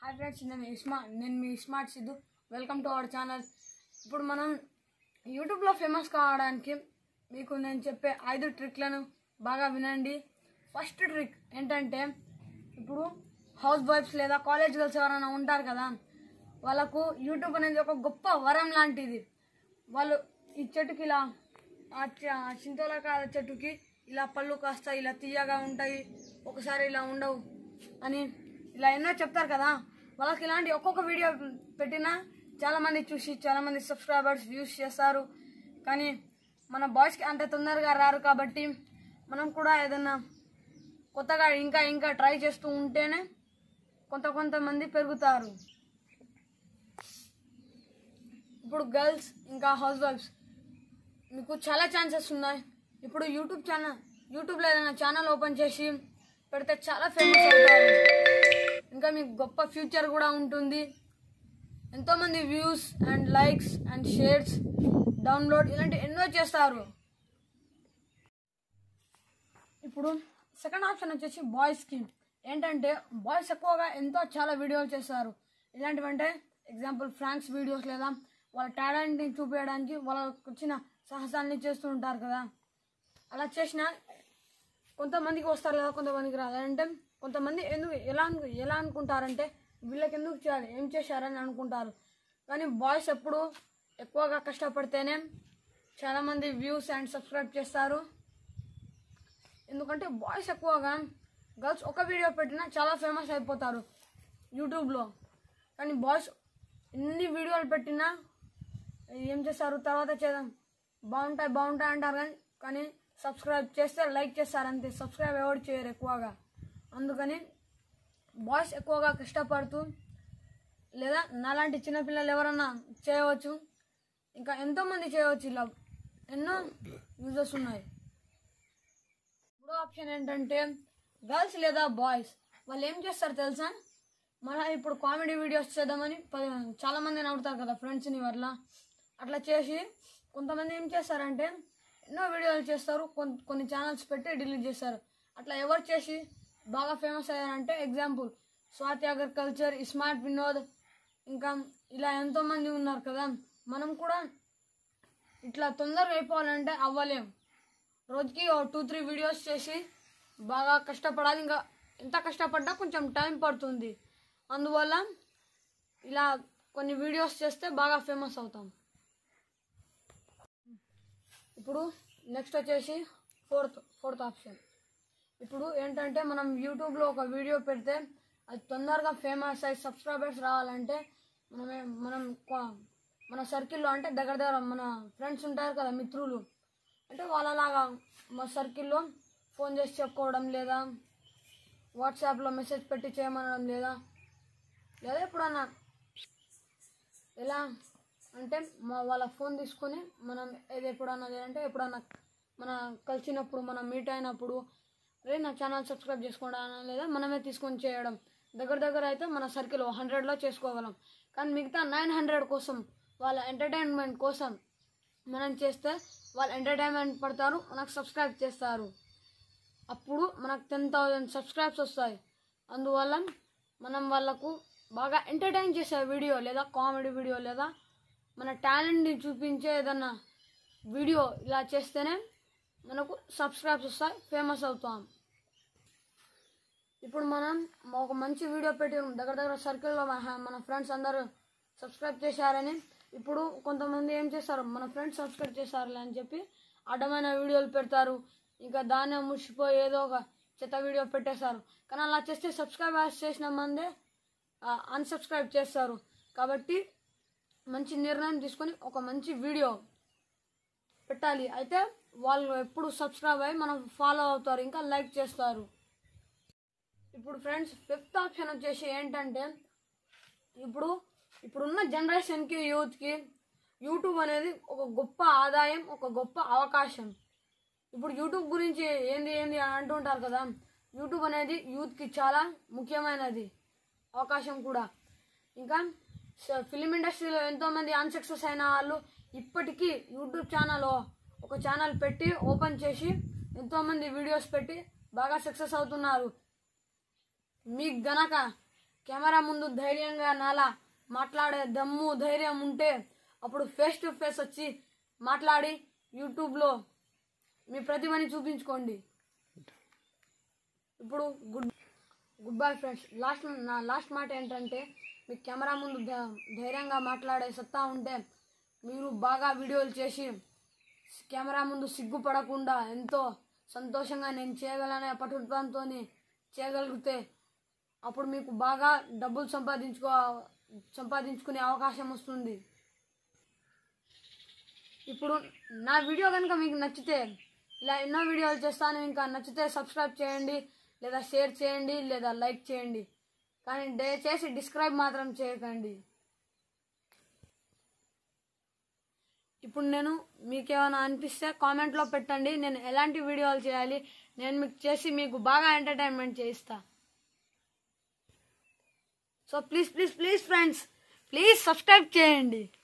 hi friends నేను ఇస్మా నేను మీ smart Siddhu welcome to our channel ఇప్పుడు మనం యూట్యూబ్లో ఫేమస్ కావడానికి మీకు నేను చెప్పే ఐదు ట్రిక్లను బాగా వినండి ఫస్ట్ ట్రిక్ ఏంటంటే ఇప్పుడు హౌస్ వైఫ్స్ లేదా కాలేజ్ గర్ల్స్ ఎవరైనా ఉంటారు కదా వాళ్ళకు యూట్యూబ్ అనేది ఒక గొప్ప వరం లాంటిది వాళ్ళు ఈ చెట్టుకి ఇలా ఆ చ- చింతలకాయ చెట్టుకి ఇలా పళ్ళు కాస్త ఇలా తీయగా ఉంటాయి ఒకసారి ఇలా ఉండవు అని ఇలా ఎన్నో చెప్తారు కదా వాళ్ళకి ఇలాంటి ఒక్కొక్క వీడియో పెట్టినా చాలా మంది చూసి చాలా మంది సబ్స్క్రైబర్స్ వ్యూస్ చేస్తారు కానీ మన బాయ్స్కి అంత తొందరగా రారు కాబట్టి మనం కూడా ఏదైనా కొత్తగా ఇంకా ఇంకా ట్రై చేస్తూ ఉంటేనే కొంత కొంతమంది పెరుగుతారు ఇప్పుడు గర్ల్స్ ఇంకా హౌస్ వైఫ్స్ మీకు చాలా ఛాన్సెస్ ఉన్నాయి ఇప్పుడు యూట్యూబ్ ఛానల్ యూట్యూబ్లో ఏదైనా ఛానల్ ఓపెన్ చేసి పెడితే చాలా ఫేమస్ అవుతారు ఇంకా మీకు గొప్ప ఫ్యూచర్ కూడా ఉంటుంది ఎంతోమంది views and likes and shares download ఇలాంటి ఎన్నో చేస్తారు ఇప్పుడు సెకండ్ ఆప్షన్ వచ్చేసి బాయ్స్కి ఏంటంటే బాయ్స్ ఎక్కువగా ఎంతో చాలా వీడియోలు చేస్తారు ఇలాంటివంటే ఎగ్జాంపుల్ ఫ్రాంక్స్ వీడియోస్ లేదా వాళ్ళ టాలెంట్ని చూపించడానికి వాళ్ళకు వచ్చిన సాహసాన్ని చేస్తూ ఉంటారు కదా అలా చేసిన కొంతమందికి వస్తారు కదా కొంతమందికి రాదు అంటే కొంతమంది ఎందుకు ఎలా అను- ఎలా అనుకుంటారంటే వీళ్ళకి ఎందుకు చేయాలి ఏం చేశారని అనుకుంటారు కానీ బాయ్స్ ఎప్పుడు ఎక్కువగా కష్టపడితేనే చాలామంది వ్యూస్ అండ్ సబ్స్క్రైబ్ చేస్తారు ఎందుకంటే బాయ్స్ ఎక్కువగా గర్ల్స్ ఒక వీడియో పెట్టినా చాలా ఫేమస్ అయిపోతారు యూట్యూబ్లో కానీ బాయ్స్ ఎన్ని వీడియోలు పెట్టినా ఏం చేస్తారు తర్వాత చేద్దాం బాగుంటాయి బాగుంటాయి అంటారు కానీ కానీ సబ్స్క్రైబ్ చేస్తే లైక్ చేస్తారు అంతే సబ్స్క్రైబ్ ఎవరు చేయరు ఎక్కువగా అందుకని బాయ్స్ ఎక్కువగా కష్టపడుతూ లేదా నాలాంటి చిన్నపిల్లలు ఎవరన్నా చేయవచ్చు ఇంకా ఎంతోమంది చేయవచ్చు ఇలా ఎన్నో యూజెస్ ఉన్నాయి మూడో ఆప్షన్ ఏంటంటే గర్ల్స్ లేదా బాయ్స్ వాళ్ళు ఏం చేస్తారు తెలుసా మన ఇప్పుడు కామెడీ వీడియోస్ చేద్దామని పది చాలా మంది నవ్వుతారు కదా ఫ్రెండ్స్ని వల్ల అట్లా చేసి కొంతమంది ఏం చేస్తారంటే ఎన్నో వీడియోలు చేస్తారు కొన్ని కొన్ని ఛానల్స్ పెట్టి డిలీట్ చేస్తారు అట్లా ఎవరు చేసి బాగా ఫేమస్ అయ్యారంటే example Swathi agriculture smart Vinod ఇంకా ఇలా ఎంతోమంది ఉన్నారు కదా మనం కూడా ఇట్లా తొందరగా అయిపోవాలంటే అవ్వలేం రోజుకి ఓ టూ త్రీ వీడియోస్ చేసి బాగా కష్టపడాలి ఇంకా ఎంత కష్టపడ్డా కొంచెం టైం పడుతుంది అందువల్ల ఇలా కొన్ని వీడియోస్ చేస్తే బాగా ఫేమస్ అవుతాం ఇప్పుడు నెక్స్ట్ వచ్చేసి ఫోర్త్ ఫోర్త్ ఆప్షన్ ఇప్పుడు ఏంటంటే మనం యూట్యూబ్లో ఒక వీడియో పెడితే అది తొందరగా ఫేమస్ అయ్యి సబ్స్క్రైబర్స్ రావాలంటే మనమే మనం కొ- మన సర్కిల్లో అంటే దగ్గర దగ్గర మన ఫ్రెండ్స్ ఉంటారు కదా మిత్రులు అంటే వాళ్ళలాగా మా సర్కిల్లో ఫోన్ చేసి చెప్పుకోవడం లేదా వాట్సాప్లో మెసేజ్ పెట్టి చేయమనడం లేదా లేదా ఎప్పుడన్నా ఎలా అంటే మా వాళ్ళ ఫోన్ తీసుకొని మనం ఏది ఎప్పుడన్నా లేదంటే ఎప్పుడన్నా మన కలిసినప్పుడు మనం మీట్ అయినప్పుడు రే నా ఛానల్ సబ్స్క్రైబ్ చేసుకోవడం అనా లేదా మనమే తీసుకొని చేయడం దగ్గర దగ్గర అయితే మన సర్కిల్ హండ్రెడ్లో చేసుకోగలం కానీ మిగతా నైన్ హండ్రెడ్ కోసం వాళ్ళ ఎంటర్టైన్మెంట్ కోసం మనం చేస్తే వాళ్ళు ఎంటర్టైన్మెంట్ పడతారు మనకు సబ్స్క్రైబ్ చేస్తారు అప్పుడు మనకు టెన్ థౌజండ్ సబ్స్క్రైబ్స్ వస్తాయి అందువల్ల మనం వాళ్ళకు బాగా ఎంటర్టైన్ చేసే వీడియో లేదా కామెడీ వీడియో లేదా మన టాలెంట్ని చూపించే ఏదన్నా వీడియో ఇలా చేస్తేనే మనకు సబ్స్క్రైబ్స్ వస్తాయి ఫేమస్ అవుతాం ఇప్పుడు మనం ఒక మంచి వీడియో పెట్టి దగ్గర దగ్గర సర్కిల్లో మన- మన ఫ్రెండ్స్ అందరూ సబ్స్క్రైబ్ చేశారని ఇప్పుడు కొంతమంది ఏం చేస్తారు మన ఫ్రెండ్స్ సబ్స్క్రైబ్ చేశారులే అని చెప్పి అడ్డమైన వీడియోలు పెడతారు ఇంకా దాన్ని ముడిచిపోయి ఏదో ఒక చెత్త వీడియో పెట్టేశారు కానీ అలా చేస్తే సబ్స్క్రైబ్ చేసిన మందే అన్సబ్స్క్రైబ్ చేస్తారు కాబట్టి మంచి నిర్ణయం తీసుకొని ఒక మంచి వీడియో పెట్టాలి అయితే వాళ్ళు ఎప్పుడు సబ్స్క్రైబ్ అయ్యి మనం ఫాలో అవుతారు ఇంకా లైక్ చేస్తారు ఇప్పుడు ఫ్రెండ్స్ ఫిఫ్త్ ఆప్షన్ వచ్చేసి ఏంటంటే ఇప్పుడు ఇప్పుడున్న జనరేషన్కి యూత్కి యూట్యూబ్ అనేది ఒక గొప్ప ఆదాయం ఒక గొప్ప అవకాశం ఇప్పుడు యూట్యూబ్ గురించి ఏంది ఏంది అని అంటుంటారు కదా యూట్యూబ్ అనేది యూత్కి చాలా ముఖ్యమైనది అవకాశం కూడా ఇంకా స- ఫిలిం ఇండస్ట్రీలో ఎంతోమంది అన్సక్సెస్ అయిన వాళ్ళు ఇప్పటికీ యూట్యూబ్ ఛానల్ ఒక ఛానల్ పెట్టి ఓపెన్ చేసి ఎంతోమంది వీడియోస్ పెట్టి బాగా సక్సెస్ అవుతున్నారు మీకు గనక కెమెరా ముందు ధైర్యంగా నాలా మాట్లాడే దమ్ము ధైర్యం ఉంటే అప్పుడు ఫేస్ టు ఫేస్ వచ్చి మాట్లాడి యూట్యూబ్లో మీ ప్రతిభని చూపించుకోండి ఇప్పుడు good good bye friends last నా లాస్ట్ మాట ఏంటంటే మీ కెమెరా ముందు ధై- ధైర్యంగా మాట్లాడే సత్తా ఉంటే మీరు బాగా వీడియోలు చేసి కెమెరా ముందు సిగ్గుపడకుండా ఎంతో సంతోషంగా నేను చేయగలనే పట్టుదలతో చేయగలిగితే అప్పుడు మీకు బాగా డబ్బులు సంపాదించుకో సంపాదించుకునే అవకాశం వస్తుంది ఇప్పుడు నా వీడియో కనుక మీకు నచ్చితే ఇలా ఎన్నో వీడియోలు చేస్తాను ఇంకా నచ్చితే సబ్స్క్రైబ్ చేయండి లేదా షేర్ చేయండి లేదా లైక్ చేయండి కానీ దయచేసి డిస్క్రైబ్ మాత్రం చేయకండి ఇప్పుడు నేను మీకు ఏమైనా అనిపిస్తే కామెంట్లో పెట్టండి నేను ఎలాంటి వీడియోలు చేయాలి నేను మీకు చేసి మీకు బాగా ఎంటర్టైన్మెంట్ చేయిస్తా so please please please friends please subscribe చేయండి